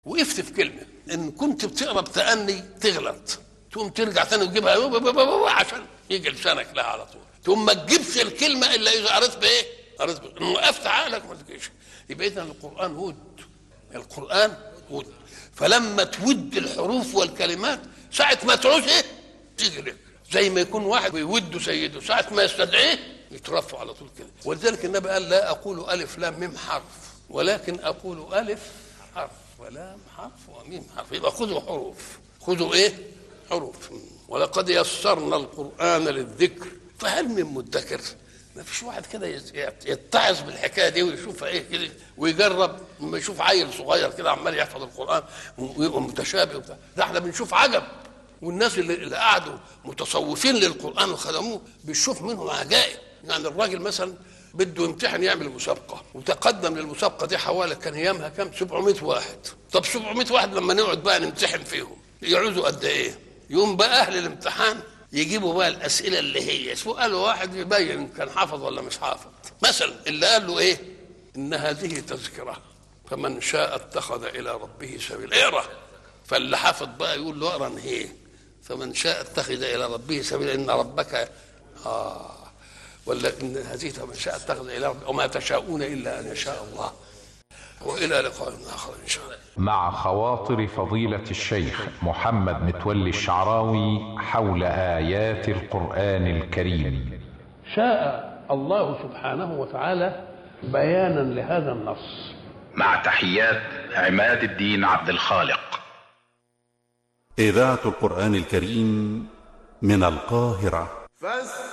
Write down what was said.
وقفت في كلمه ان كنت بتقرا بتأني تغلط تقوم ترجع تاني وتجيبها عشان يجي لسانك لها على طول تقوم ما تجيبش الكلمه الا اذا قريت بايه؟ قريت بايه؟ وقفت عقلك ما تجيش يبقى اذا القران ود القران ود فلما تود الحروف والكلمات ساعه ما تعوز ايه؟ تيجي لك زي ما يكون واحد بيود سيده ساعه ما يستدعيه يترفع على طول كده ولذلك النبي قال لا اقول الف لام ميم حرف ولكن اقول الف حرف ولام حرف وميم حرف يبقى خذوا حروف خذوا ايه؟ حروف ولقد يسرنا القران للذكر فهل من مدكر؟ ما فيش واحد كده يتعظ بالحكايه دي ويشوفها ايه كده ويجرب لما يشوف عيل صغير كده عمال يحفظ القران ويبقى متشابه وبتاع ده احنا بنشوف عجب والناس اللي, اللي قعدوا متصوفين للقران وخدموه بيشوف منهم عجائب يعني الراجل مثلا بده يمتحن يعمل مسابقه وتقدم للمسابقه دي حوالي كان ايامها كام 700 واحد طب 700 واحد لما نقعد بقى نمتحن فيهم يعوزوا قد ايه يوم بقى اهل الامتحان يجيبوا بقى الاسئله اللي هي سؤال واحد يبين كان حافظ ولا مش حافظ مثلا اللي قال له ايه ان هذه تذكره فمن شاء اتخذ الى ربه سبيلا اقرا فاللي حافظ بقى يقول له اقرا هي فمن شاء اتخذ الى ربه سبيلا ان ربك اه ولا ان هذه فمن شاء اتخذ الى ربه وما تشاءون الا ان يشاء الله والى لقاء اخر ان شاء الله مع خواطر فضيلة الشيخ محمد متولي الشعراوي حول آيات القرآن الكريم شاء الله سبحانه وتعالى بيانا لهذا النص مع تحيات عماد الدين عبد الخالق إذاعة القرآن الكريم من القاهرة فاستمعوا